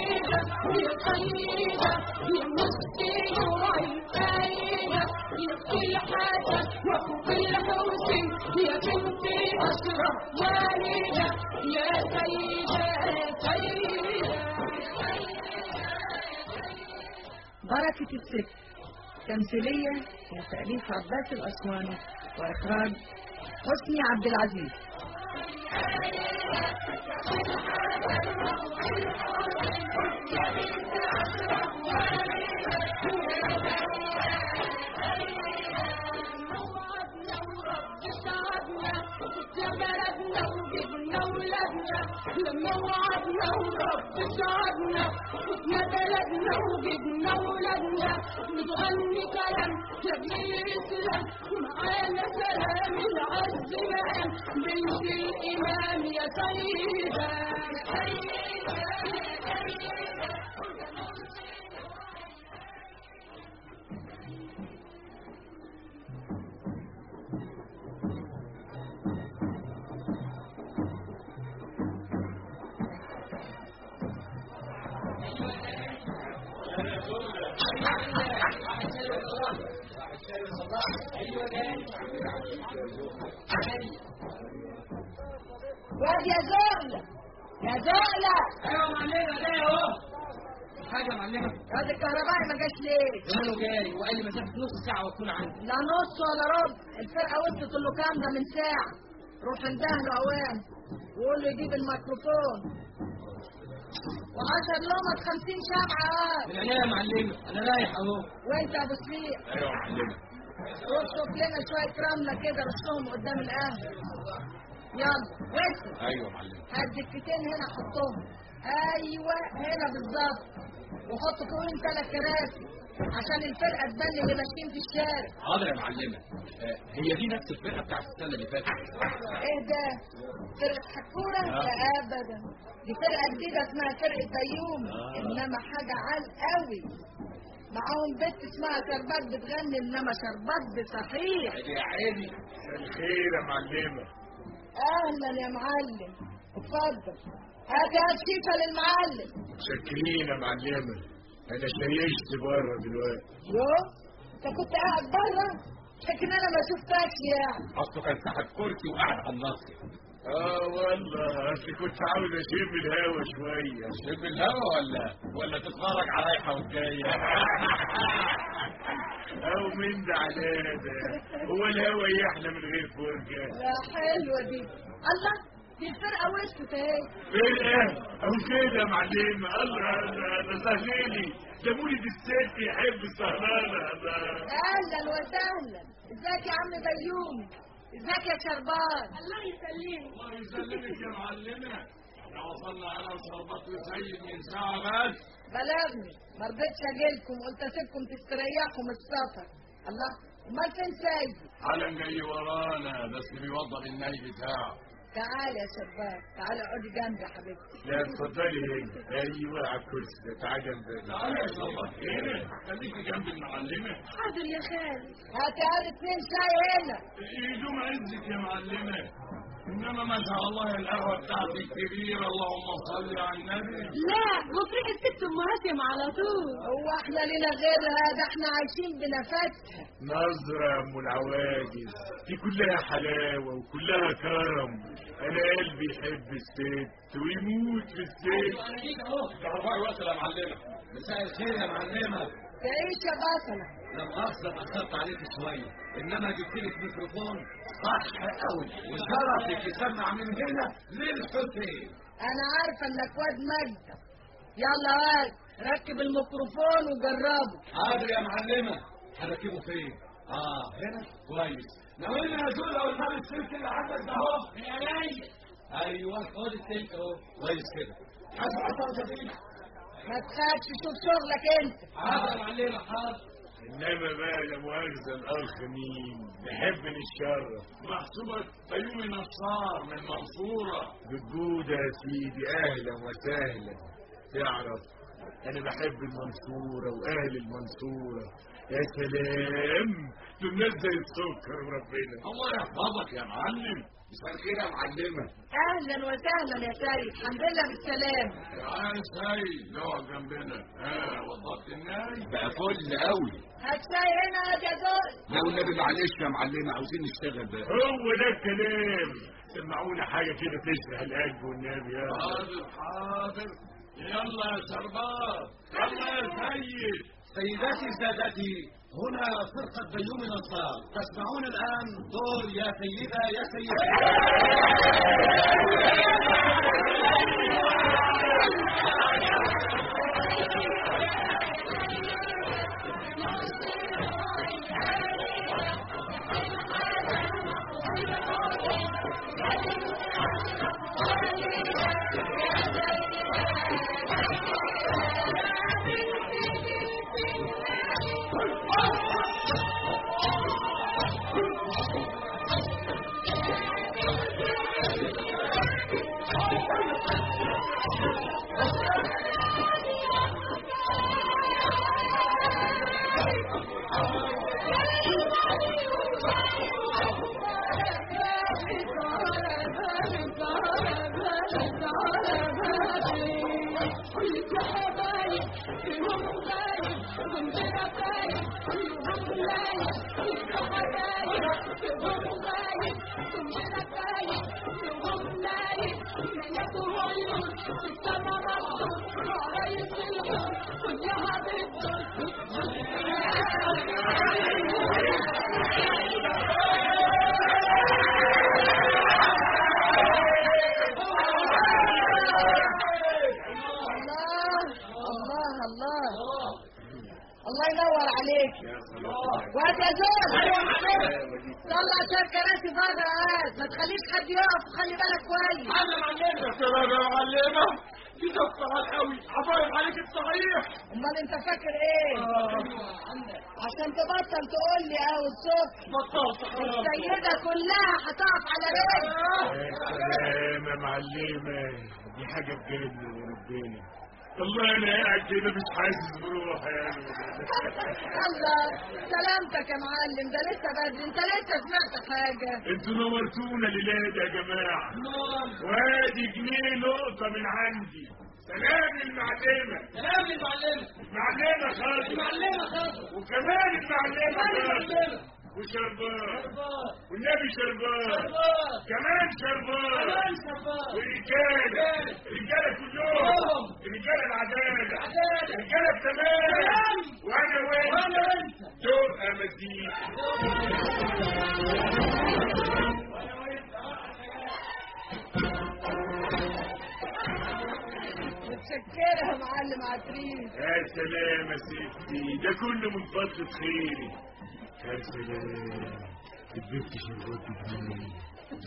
سيدة يا سيدة يا مسكينة وعالفايدة يا كل حاجة وفوق الحسن يا بنتي أشرف والدة يا سيدة يا سيدة بركة الست تمثيلية وتأليف عباس الأسواني وإخراج حسني عبد العزيز موعدنا ورب سعدنا يا بلدنا وجبنا ولادنا لما وعدنا ورب سعدنا يا بلدنا وجبنا ولادنا نتغني كلام يا ابن الاسلام معانا سلام العز مقام بنت الامام يا سيدة يا سيدة يا سيدة واد يا زغلة يا زغلة ايوه معلمه جاي اهو حاجه معلمه واد الكهربائي ما جاش ليه زمانه جاي وقال لي مسافه نص ساعه واكون عندي لا نص ولا ربع الفرقة وصلت له كام ده من ساعة روح اندهله اوان وقول له يجيب الميكروفون وعشر لمط خمسين شمعة اه من عينيا يا معلمه انا رايح اهو وانت يا ابو سفير ايوه يا معلمه روح شوف لنا شوية رملة كده رشهم قدام القهوة يلا وصل ايوه يا معلمه هات دكتين هنا حطهم ايوه هنا بالظبط وحط فوقهم ثلاث كراسي عشان الفرقه تبان اللي ماشيين في الشارع حاضر يا معلمه آه، هي دي نفس الفرقه بتاعت السنه اللي فاتت ايه ده فرقه حكوره آه. لا ابدا دي فرقه جديده اسمها فرقه بيوم آه. انما حاجه عال قوي معاهم بنت اسمها شربات بتغني انما شربات بصحيح يا عيني الخير يا معلمه اهلا يا معلم اتفضل هات هات شيشه للمعلم شاكرين يا معلمه انا شيشت بره دلوقتي يو انت كنت قاعد بره لكن انا ما شفتكش يعني اصله كان ساحب كرسي وقاعد على النصر اه والله اصل كنت عاوز اشم الهوا شويه شم الهوا ولا ولا تتفرج على رايحه وجايه او من ده على ده هو الهوا يحلى من غير فرجه لا حلوه دي الله دي الفرقه وصلت اهي فرقه او كده يا معلمه الله الله ده سهليلي ده مولد الست يحب السهرانه الله اهلا وسهلا ازيك يا عم بيومي ازيك يا شربان الله يسلمك الله يسلمك يا معلمه احنا وصلنا على شربات وسيد من ساعه بس بلغني ما رضيتش اجيلكم قلت اسيبكم تستريحوا من السفر الله امال فين سيد حالا جاي ورانا بس بيوضب الناي بتاعه تعال يا شربان تعال اقعدي جنبي يا حبيبتي لا اتفضلي هنا ايوه على الكرسي ده تعالى جنبنا تعالى يا شربات هنا خليكي جنب المعلمه حاضر يا خالد هات هات اتنين شاي هنا يدوم عزك يا معلمه انما ما شاء الله القهوه بتاعتك كبيره اللهم صل على النبي لا مفرق الست ام هاشم على طول هو احنا لينا غيرها ده احنا عايشين بنفسها نظرة يا ام العواجز دي كلها حلاوة وكلها كرم انا قلبي يحب الست ويموت في الست انا جيت اهو كهربائي وصل يا معلمه مساء الخير يا معلمه تعيش يا بصلة انا مؤاخذه اتاخرت عليك شويه انما جبت لك ميكروفون صح قوي وشرفك يسمع من هنا للحسين انا عارفه انك واد مجد يلا واد ركب الميكروفون وجربه حاضر يا معلمه هركبه فين اه هنا كويس ناولني يا زول لو المال السلك اللي عندك ده اهو يا ريس ايوه خد السلك اهو كويس كده اسمع صوت دي ما تخافش شوف شغلك انت حاضر يا معلمه حاضر انما بقى لا مؤاخذة الاخ مين نحب نتشرف محسوبك بيومي نصار من منصورة بالجودة يا سيدي اهلا وسهلا تعرف انا بحب المنصورة واهل المنصورة يا سلام دول ناس زي السكر ربنا الله يحفظك يا معلم مساء الخير يا معلمة اهلا وسهلا يا سيد الحمد لله بالسلامه يا سيد اقعد جنبنا ها وضبط الناي بقى فل قوي هات شاي هنا يا زول لا والنبي معلش يا معلمة عاوزين نشتغل بقى هو ده الكلام سمعونا حاجة كده تشرح القلب والنبي يا حاضر حاضر يلا يا شربات يلا يا سيد سيداتي سادتي هنا فرقة بيوم الأنصار تسمعون الآن دور يا سيدة يا سيدة الله الله الله الله ينور عليك وقت يا زول طلع شويه كراسي بره هات ما تخليش حد يقف وخلي بالك كويس يا معلمة دي دكتورات قوي حفايف عليك الصحيح امال انت فاكر ايه عشان تبطل تقول لي اهو الصبح بطلت خلاص السيده كلها هتقف على رجل سلام يا معلمة دي حاجة بجد وربنا والله انا قاعد كده مش حاسس بروحي يعني الله سلامتك يا معلم ده لسه بدري انت لسه سمعت حاجه انتوا نورتونا ليلاد يا جماعة وادي جنيه نقطة من عندي سلام المعلمة سلام المعلمة معلمة خالص المعلمة خاطر وكمان المعلمة خالص المعلمة وشربات والنبي شربات شربات كمان شربات كمان شربات ورجالة رجالة كلهم رجالة العدالة رجالة التمام وانا وانت وانا وانت تبقى مزيد متشكره يا معلم عفريت يا سلام يا ستي ده كله من فضلة خيري يا سلام البنت شربات جنيه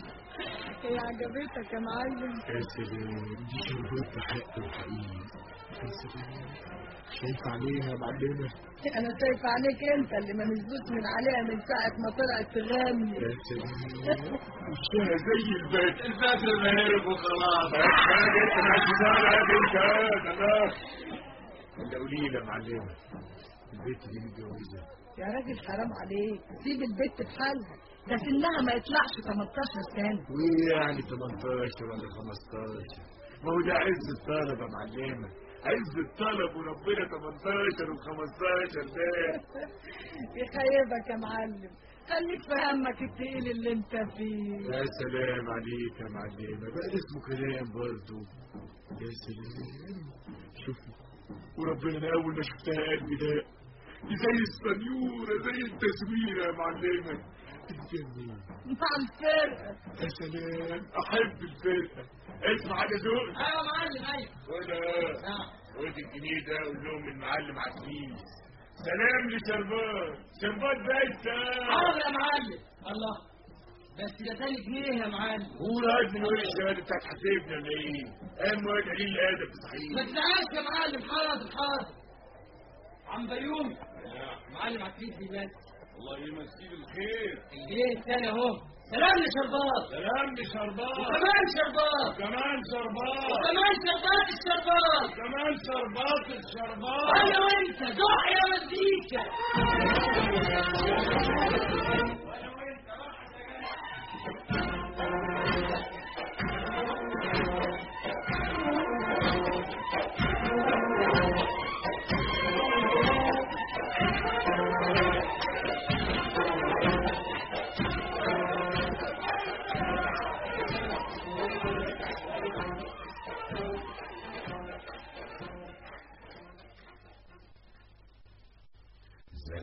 هي عجبتك يا معلم يا سلام دي شربات بحق وحقيقي يا سلام شايف عليها يا معلمة انا شايف عليك انت اللي ما نزلوش من عليها من ساعه ما طلعت تغني يا سلام وشها زي البدر البدر مهرب وخلاص حاجة انت مع الجزارة يا بنت هذا لا ولا قولي لي يا معلمة البنت دي متجوزة يا راجل حرام عليك سيب البت بحالها ده سنها ما يطلعش 18 سنه وايه يعني 18 ولا 15 ما هو ده عز الطلب يا معلمة عز الطلب وربنا 18 و15 ده يخيبك يا معلم خليك في همك التقيل اللي انت فيه يا سلام عليك يا معلمة بقى ده اسمه كلام برضه يا سلام شوفي وربنا انا اول ما شفتها قلبي ده دي زي السنيورة زي التسويرة يا معلمة تتجنن مع الفرقه يا سلام احب الفرقة اسمع يا ذوق ايوه يا معلم ايوه ولا نعم خد الجنيه ده قول لهم المعلم عزيز سلام لشربات شربات بايته حاضر يا معلم الله بس ده تاني جنيه يا معلم هو هاد من وين الشهاده بتاعت حسيبنا ولا ايه؟ اهم واد قليل الادب ما صحيح تزعلش يا معلم حاضر حاضر عم بيومي معلم عفريت دلوقتي الله يمسيه بالخير الجنيه التاني اهو سلام لشربات سلام لشربات وكمان شربات كمان شربات وكمان شربات الشربات كمان شربات الشربات انا وانت دع يا مزيكا وانا وانت راح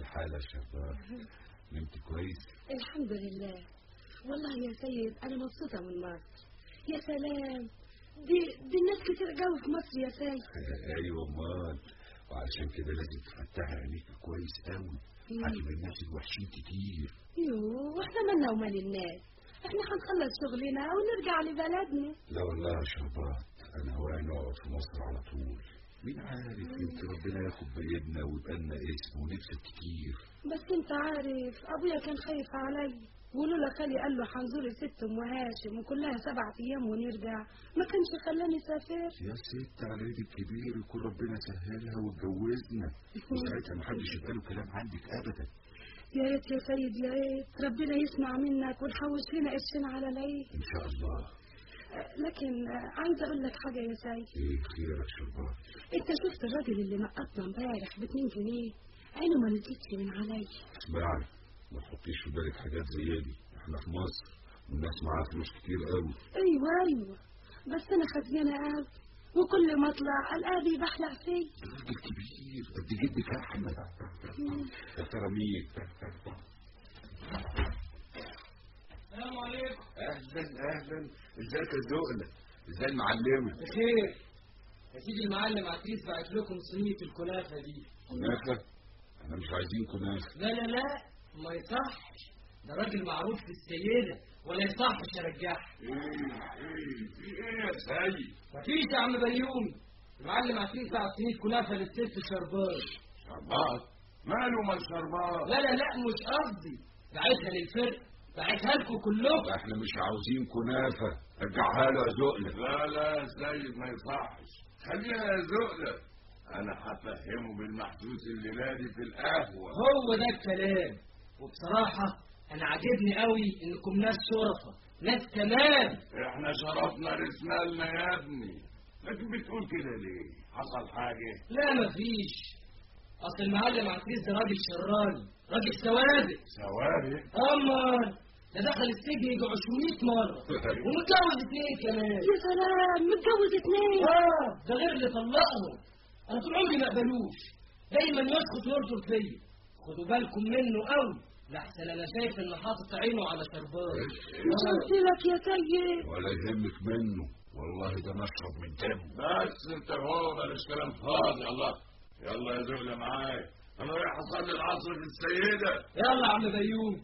الحال يا شباب نمت كويس الحمد لله والله يا سيد انا مبسوطه من مصر يا سلام دي دي الناس كتير قوي في مصر يا سيد ايوه امال وعشان كده لازم تفتحي عينيك كويس قوي عشان الناس الوحشين كتير يوه واحنا مالنا ومال الناس احنا هنخلص شغلنا ونرجع لبلدنا لا والله يا شربات انا هواي نقعد في مصر على طول مين عارف يمكن ربنا ياخد بايدنا ويبقى لنا اسم ونكسب كتير بس انت عارف ابويا كان خايف علي ولولا خالي قال له هنزور الست ام هاشم وكلها سبع ايام ونرجع ما كانش خلاني سافر يا ست على ايدي الكبير يكون ربنا سهلها واتجوزنا وساعتها محدش يبقى له كلام عندك ابدا يا ريت يا سيد يا ريت ربنا يسمع منك ونحوش لنا قرشين على العيد ان شاء الله أه، لكن أه، عايزه اقول لك حاجه يا سيد ايه خير يا شربات انت شفت الراجل اللي نقطنا امبارح ب 2 جنيه عينه ما نزلتش من عليا اسمعي ما تحطيش في بالك حاجات زي دي احنا في مصر والناس معاها فلوس كتير قوي ايوه ايوه بس انا خزيانه قوي وكل ما اطلع القابي بحلق فيه راجل كبير قد جدك احمد يا ترى مين السلام عليكم اهلا اهلا ازيك يا زقلة ازاي المعلمة بخير يا سيدي المعلم عتريس بعت لكم صينية الكنافة دي كنافة احنا مش عايزين كنافة لا لا لا ما يصحش ده راجل معروف في السيدة ولا يصحش ارجعها ايه ايه في ايه يا سيد مفيش يا عم بيومي المعلم عتريس بعت صينية كنافة للست شربان شربات ماله ما الشربات لا لا لا مش قصدي بعتها للفرق بعتها لكم كلكم احنا مش عاوزين كنافة رجعها له يا زقلة لا لا يا سيد ما يصحش خليها يا زقلة انا هفهمه بالمحسوس الليلة دي في القهوة هو ده الكلام وبصراحة أنا عاجبني قوي إنكم ناس شرفة ناس تمام احنا شرفنا رسمالنا يا ابني لكن بتقول كده ليه حصل حاجة لا مفيش أصل المعلم عفريت ده راجل شراني راجل سوابق سوارق أما ده دخل السجن يجي 200 مرة ومتجوز اتنين كمان يا سلام متجوز اتنين آه ده غير اللي طلقهم أنا طول عمري ما قبلوش دايما يسقط ويرفض فيا خدوا بالكم منه قوي لحسن أنا شايف إنه حاطط عينه على شربان مش قلت لك يا سيد ولا يهمك منه والله ده مشرب من دمه بس انت هو بلاش كلام فاضي الله يلا يا زقلة معايا انا رايح اصلي العصر في السيدة يلا يا عم بيوم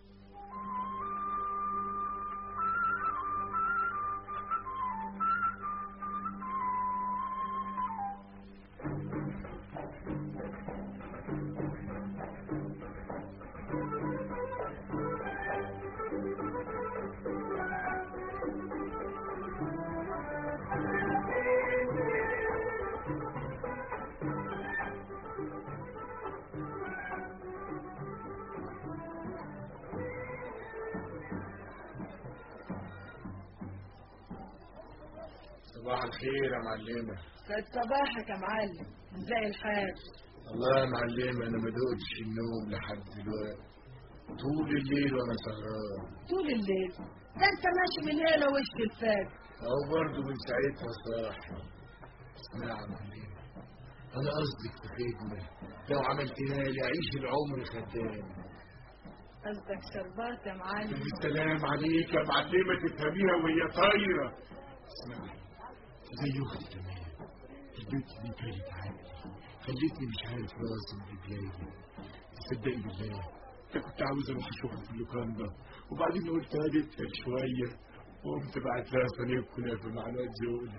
صباح الخير يا معلمة سعد صباحك يا معلم ازاي الحال والله يا معلمة انا ما دقتش النوم لحد دلوقتي طول الليل وانا سهران طول الليل ده انت ماشي من هنا وش الفجر او برضه من ساعتها صاحي اسمع يا معلمة انا قصدك في خدمة لو عملتها لي اعيش العمر خدام قصدك شربات يا معلم السلام عليك يا معلمة تفهميها وهي طايرة اسمعي زي اختي تمام البنت دي كانت عقلي خلتني مش عارف راسي من رجلي تصدقي بالله انا كنت عاوز اروح اشوفها في اللوكان ده وبعدين قلت هديتها شوية وقمت بعت لها صينية كنافة مع الواد زوجة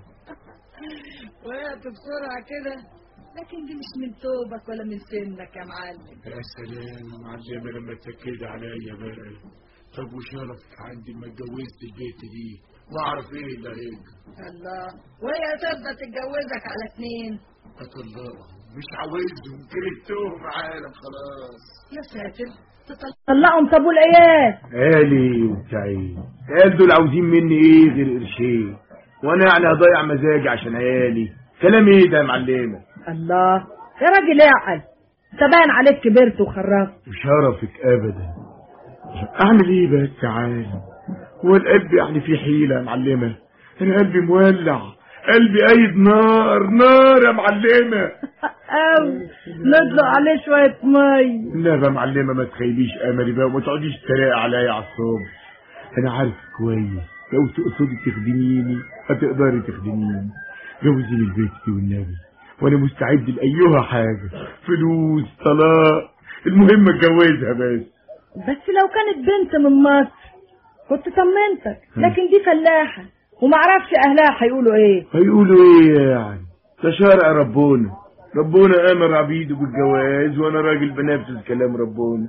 وقعت بسرعة كده لكن دي مش من توبك ولا من سنك يا معلم يا سلام يا معلمة لما تأكد عليا بقى طب وشرفك عندي ما اتجوزت البيت دي واعرف ايه اللي هيجي الله وهي تبقى تتجوزك على اتنين اطلقهم مش عاوزهم كرهتهم عالم خلاص يا ساتر طلقهم طب والعيال قالي وسعيد قال دول عاوزين مني ايه غير قرشين وانا يعني هضيع مزاجي عشان عيالي كلام ايه ده يا معلمه الله يا راجل اعقل انت باين عليك كبرت وخرجت شرفك ابدا اعمل ايه بس يا عالم هو القلب يعني فيه حيله يا معلمه انا قلبي مولع قلبي قايد نار نار يا معلمه قوي نطلق عليه شوية مية لا بقى معلمة ما تخيليش املي بقى وما تقعديش تتريق عليا على الصبح انا عارف كويس لو تقصدي تخدميني هتقدري تخدميني جوزيني البيت والنبي وانا مستعد لايها حاجة فلوس طلاق المهم اتجوزها بس بس لو كانت بنت من مصر كنت طمنتك لكن دي فلاحة ومعرفش اهلها هيقولوا ايه هيقولوا ايه يعني ده شرع ربنا ربنا امر عبيده بالجواز وانا راجل بنفذ كلام ربنا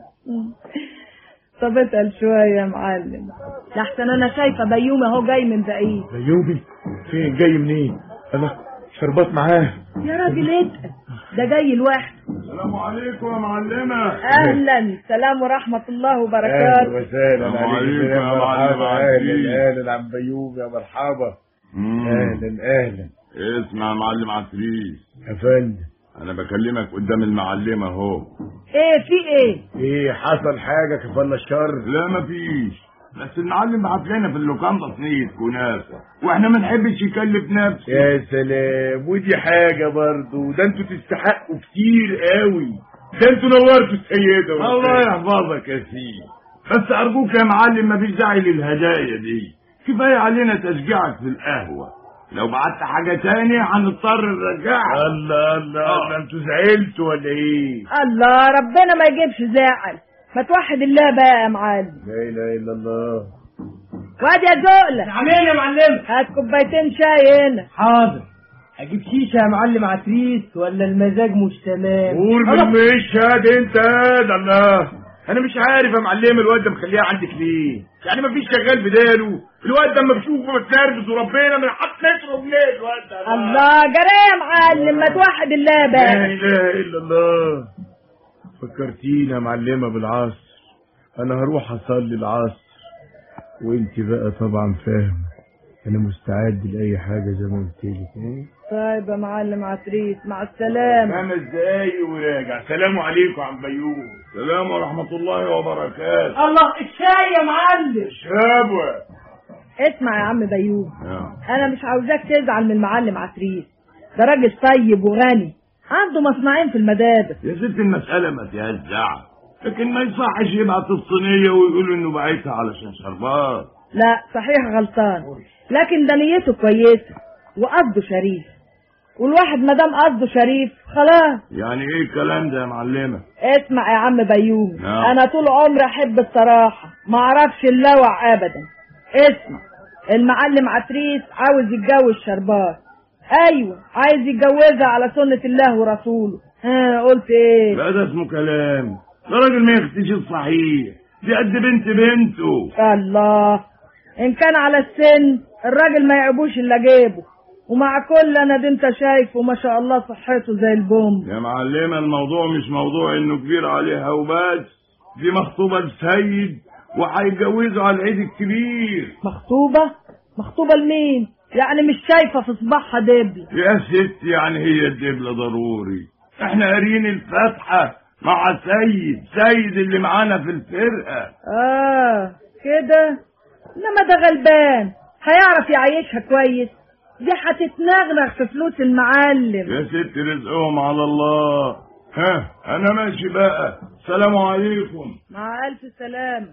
طب اتقل شوية يا معلم لحسن انا شايفة بيومي اهو جاي من بعيد بيومي فين جاي منين انا شربات معاه يا راجل اتقل ده جاي لوحده السلام عليكم يا معلمة اهلا سلام ورحمة الله اهلا وبركاته وسهلا السلام عليك عليكم يا معلم مرحبا عزيز. اهلا اهلا عم بيومي يا مرحبا اهلا اهلا اسمع يا معلم عفريت يا فندم انا بكلمك قدام المعلمة اهو ايه في ايه ايه حصل حاجة كفالنا الشر لا مفيش بس المعلم بعت لنا في اللوكان تصنيف كنافة واحنا ما نحبش يكلف نفسه يا سلام ودي حاجة برضو ده انتوا تستحقوا كتير قوي ده انتوا نورتوا السيدة الله يحفظك يا سيدي بس ارجوك يا معلم مفيش داعي للهدايا دي كفايه علينا تشجيعك في القهوه لو بعت حاجه تاني هنضطر نرجعها الله الله الله انتوا زعلتوا ولا ايه الله ربنا ما يجيبش زعل ما توحد الله بقى يا معلم لا اله الا الله واد يا زقلة عاملين يا معلم هات كوبايتين شاي هنا حاضر اجيب شيشه يا معلم عتريس ولا المزاج مش تمام قول خلاص. بالمشهد انت ده الله انا مش عارف يا معلم الواد ده مخليها عندك ليه يعني مفيش شغال بداله الواد ده اما بشوفه بتنرفز وربنا من حط نشره منين الواد ده الله جرى يا معلم ما توحد الله لا بقى اله الا الله فكرتينا يا معلمة بالعصر انا هروح اصلي العصر وانت بقى طبعا فاهمة انا مستعد لاي حاجة زي ما قلت لك ايه طيب يا معلم عتريس مع السلامة خمس دقايق وراجع سلام عليكم عم بيوم السلام ورحمه الله وبركاته الله الشاي يا معلم شابوة اسمع يا عم بيوم يا. انا مش عاوزاك تزعل من المعلم عتريس ده راجل طيب وغني عنده مصنعين في المدارس يا ست المسألة ما فيهاش زعل لكن ما يصحش يبعت الصينية ويقول انه بعتها علشان شربات لا صحيح غلطان لكن ده نيته كويسة وقصده شريف والواحد ما دام قصده شريف خلاص يعني ايه الكلام ده يا معلمة اسمع يا عم بيوم نعم. انا طول عمري احب الصراحة ما اعرفش اللوع ابدا اسمع المعلم عتريس عاوز يتجوز شربات ايوه عايز يتجوزها على سنة الله ورسوله ها قلت ايه لا ده اسمه كلام ده راجل ما يختش الصحيح دي قد بنت بنته الله ان كان على السن الراجل ما يعبوش الا جيبه ومع كل انا دي انت شايفه ما شاء الله صحته زي البوم يا معلمة الموضوع مش موضوع انه كبير عليها وبس دي مخطوبة لسيد وهيتجوزوا على العيد الكبير مخطوبة مخطوبة لمين يعني مش شايفة في صباحها دبل يا ست يعني هي الدبلة ضروري احنا قاريين الفاتحة مع سيد سيد اللي معانا في الفرقة اه كده انما ده غلبان هيعرف يعيشها كويس دي هتتنغنغ في فلوس المعلم يا ست رزقهم على الله ها انا ماشي بقى سلام عليكم مع الف سلامة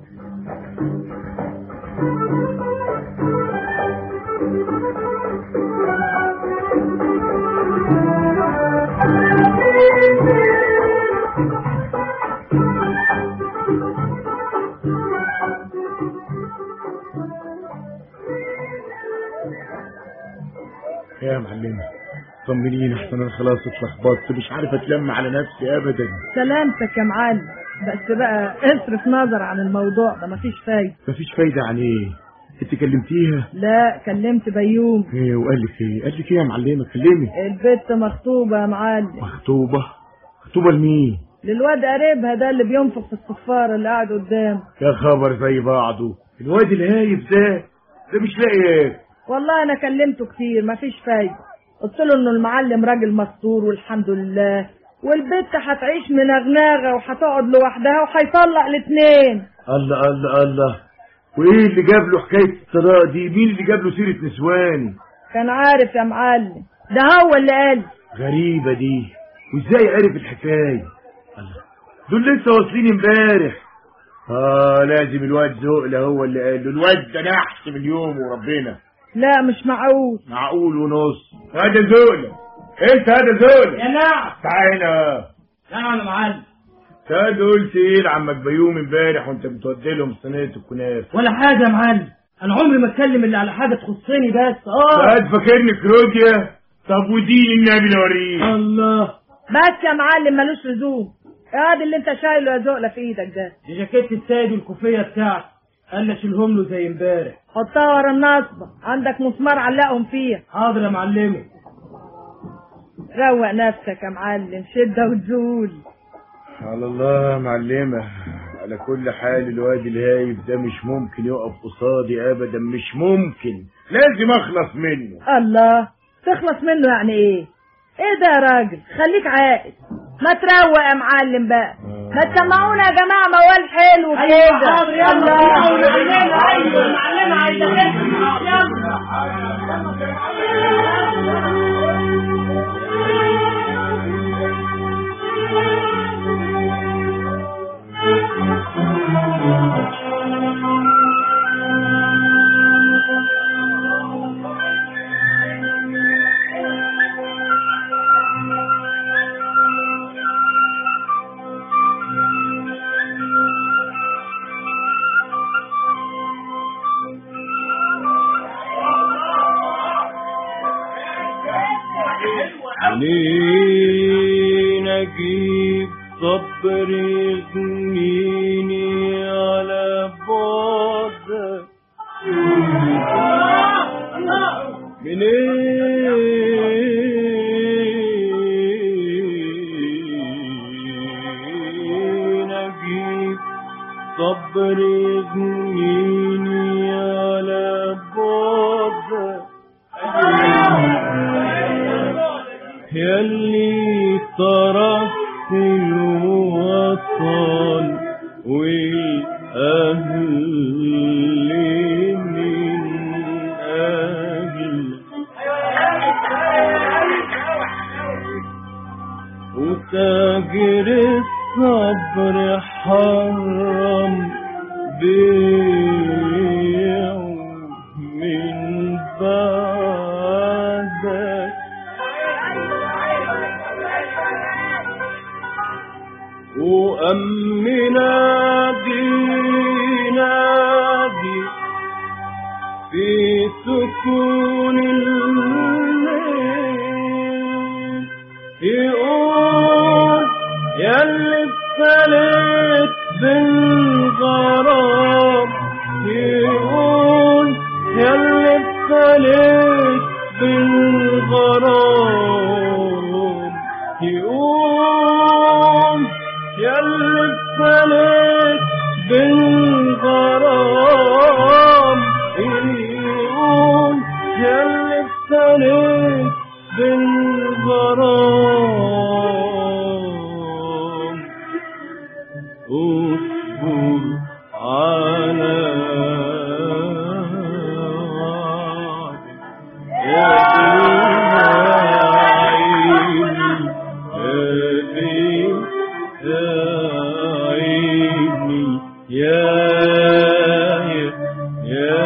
يا معلمة طمنيني احسن انا خلاص اتلخبطت مش عارف اتلم على نفسي ابدا سلامتك يا معلم بس بقى اصرف نظر عن الموضوع ده مفيش فايدة مفيش فايدة عن ايه انت كلمتيها لا كلمت بيوم ايه وقال لك ايه قال لك ايه يا معلمة كلمي البت مخطوبة يا معلم مخطوبة مخطوبة لمين للواد قريبها ده اللي بينفخ في الصفارة اللي قاعد قدام يا خبر زي بعضه الواد الهايف ده ده مش لاقي ايه والله انا كلمته كتير مفيش فايدة قلت له انه المعلم راجل مستور والحمد لله والبت هتعيش منغناغة وهتقعد لوحدها وهيطلق الاتنين الله الله الله وايه اللي جاب له حكاية الطلاق دي مين اللي جاب له سيرة نسوان كان عارف يا معلم ده هو اللي قال غريبة دي وازاي عرف الحكايه دول لسه واصلين امبارح اه لازم الواد زقله هو اللي قال له الواد ده نحس من يوم وربنا لا مش معقول معقول ونص هذا زقله انت هذا زقله يا نعم تعال هنا نعم يا معلم تعال قلت ايه لعمك بيوم امبارح وانت بتودي لهم صينيه الكنافه ولا حاجة يا معلم أنا عمري ما أتكلم إلا على حاجة تخصني بس آه قاعد فاكرني كروجيا طب ودين النبي لو اوريك الله بس يا معلم ملوش لزوم هذا اللي انت شايله يا زقله في ايدك ده دي جاكيت السيد والكوفية بتاعتي قال لي اشيلهم له زي امبارح حطها ورا النصبه عندك مسمار علقهم فيها حاضر يا معلمي روق نفسك يا معلم شده وتزول على الله يا معلمة على كل حال الواد الهايف ده مش ممكن يقف قصادي ابدا مش ممكن لازم اخلص منه الله تخلص منه يعني ايه ايه ده يا راجل خليك عاقل ما تروق يا معلم بقى ما تسمعونا يا جماعه موال حلو ايوه كده حاضر يلا الله. معلمة ايوه معلمة عايزة تسمع يلا منين اجيب صبر يغنيني على بعدك منين اجيب صبر يغنيني على بعدك يلي تركت الوطن والأهل من أجل وتاجر الصبر حرم بيعه من بعدك وأمنا نادي في سكون الليل يقول يا اللي ابتليت بالغرام يقول يا اللي ابتليت بالغرام يقول يا اللي ابتليت بالغرام يقول يا اللي ابتليت بالغرام اصبر على يا عيني يا يا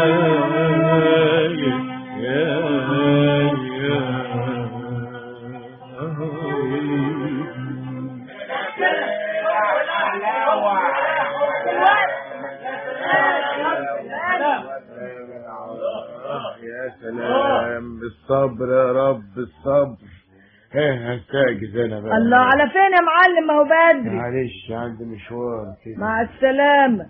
يا سلام بالصبر يا رب الصبر ها هستعجز انا بقى الله على فين يا معلم ما هو بدري معلش عندي مشوار كده مع السلامة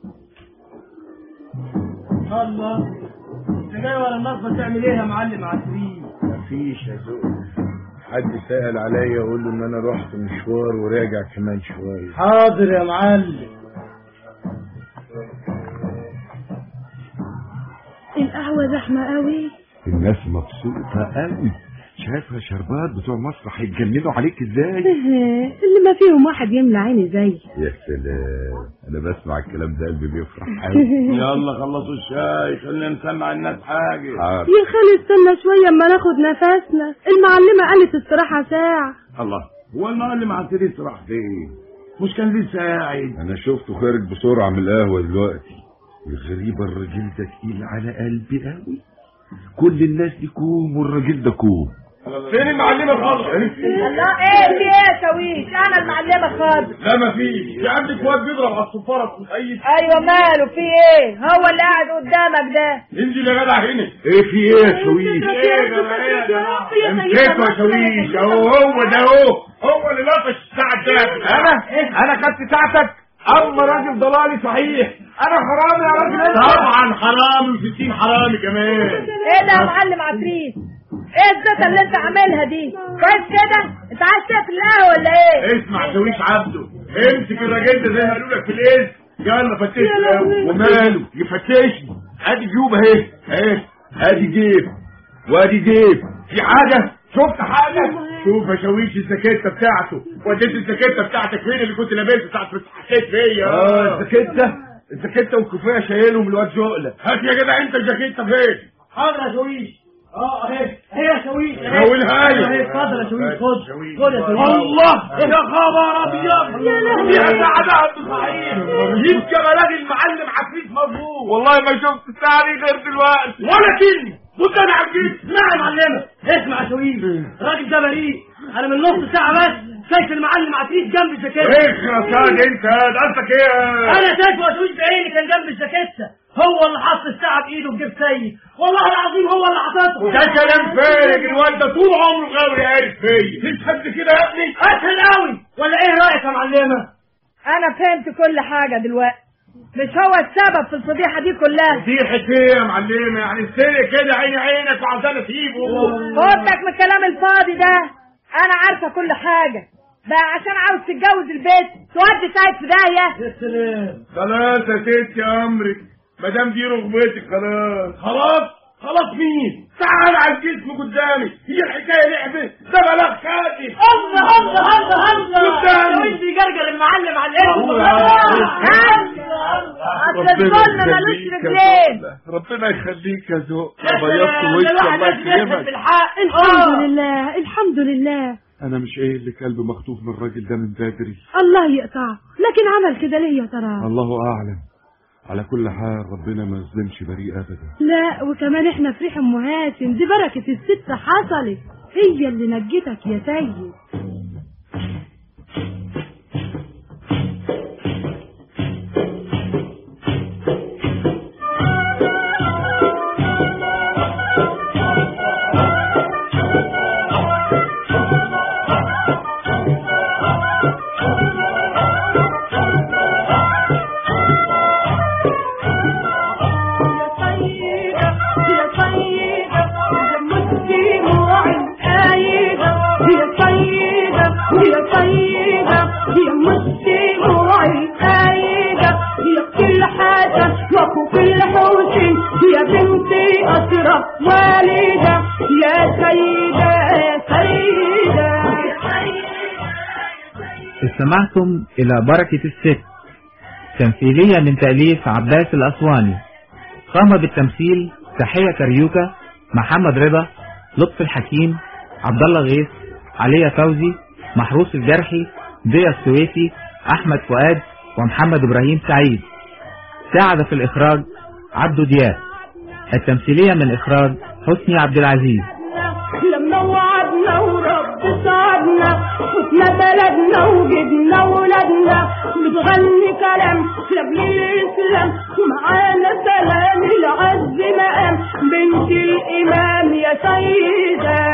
الله انت جاي ورا النصبة تعمل ايه يا معلم عفريت مفيش يا زوج حد سأل عليا اقول له ان انا رحت مشوار وراجع كمان شويه حاضر يا معلم القهوة زحمة قوي الناس مبسوطة قوي شايفها شربات بتوع مصر هيتجننوا عليك ازاي اللي ما فيهم واحد يملى عيني زي يا سلام انا بسمع الكلام ده قلبي بيفرح قوي يلا خلصوا الشاي خلينا نسمع الناس حاجة حاضر. يا خالي استنى شوية اما ناخد نفسنا المعلمة قالت استراحة ساعة الله هو المعلم عتريس راح فين مش كان لسه قاعد انا شفته خارج بسرعة من القهوة دلوقتي الغريبة الراجل ده تقيل على قلبي قوي كل الناس دي كوم والراجل ده كوم فين المعلمة خضر؟ الله ايه في ايه يا شويش انا المعلمه خالص لا ما فيش في عندك واد بيضرب على الصفارة متأيد ايوه ماله في ايه هو اللي قاعد قدامك ده انزل يا جدع هنا ايه في ايه يا شويش امسكوا يا شويش اهو هو ده اهو هو اللي لطش الساعة الدافئة انا انا خدت ساعتك اما راجل ضلالي صحيح انا حرامي يا راجل طبعا حرامي وستين حرامي كمان ايه ده يا معلم عفريت ايه الزيطه اللي انت عاملها دي كويس كده انت عايز تقفل القهوه ولا ايه اسمع شويش عبده امسك الراجل ده زي ما قالوا لك في الاسم يلا فتش الاول وماله يفتشني ادي جيوب اهي اهي ادي جيب وادي جيب في حاجة شفت حاجه شوف يا شويش الزكيته بتاعته وديت الزكيته بتاعتك فين اللي كنت لابسها ساعه ما حسيت فيا اه الزكتة الزكتة والكوفية شايلهم الواد جقلة هات يا جدع انت الجاكيته فين حاضر يا شويش اه اهي هي يا شويش حولها لي. اهي اتفضل يا شويش خد شويش. خد يا شويش الله يا خبر ابيض يا سعداء صحيح يبقى بلاغي المعلم عفريت مظلوم والله ما شفت الساعه غير دلوقتي ولا كلمه كنت انا عجبت اسمع يا معلمه اسمع يا شويش الراجل ده بريء انا من نص ساعه بس شايف المعلم عفريت جنب الجاكيته اخرس يا انت ده قصدك ايه انا شايفه يا شويش بعيني كان جنب الجاكيته هو اللي حط الساعه بايده في جيب سيد والله العظيم هو اللي حاططها ده كلام فارغ الواد ده طول عمره غاوي عارف فيا مش حد كده يا ابني اسهل قوي ولا ايه رايك يا معلمه انا فهمت كل حاجه دلوقتي مش هو السبب في الفضيحه دي كلها فضيحة ايه يا معلمة يعني السرق كده عيني عينك وعاوزانا اسيبه فوتك من الكلام الفاضي ده انا عارفه كل حاجه بقى عشان عاوز تتجوز البيت تودي سايد في داهيه يا سلام خلاص يا ست يا امرك ما دام دي رغبتك خلاص خلاص خلاص مين تعال على الجسم قدامي هي الحكايه لعبه ده بلاغ كاتب الله الله الله الله قدامي. شويش بيجرجر المعلم على الاسم اصل الظلم ملوش رجلين ربنا يخليك يا ذوق يا بيضت سلام، وشي ده الواحد الله لازم يثبت يكرمك بالحق الحمد آه. لله الحمد لله انا مش قايل اللي قلبي مخطوف من الراجل ده من بدري الله يقطعه لكن عمل كده ليه يا ترى الله اعلم على كل حال ربنا ما يظلمش بريء ابدا لا وكمان احنا في ريح ام هاشم دي بركه الست حصلت هي اللي نجتك يا سيد والدة يا سيدة يا سيدة استمعتم إلى بركة الست تمثيلية من تأليف عباس الأسواني قام بالتمثيل تحية كريوكا محمد رضا لطفي الحكيم عبد الله غيث عليا فوزي محروس الجرحي ضيا السويسي أحمد فؤاد ومحمد إبراهيم سعيد ساعد في الإخراج عبدو دياب التمثيلية من إخراج حسني عبد العزيز لما وعدنا ورب سعدنا شفنا بلدنا وجبنا ولادنا بتغني كلام لابن الاسلام ومعانا سلام العز مقام بنت الامام يا سيده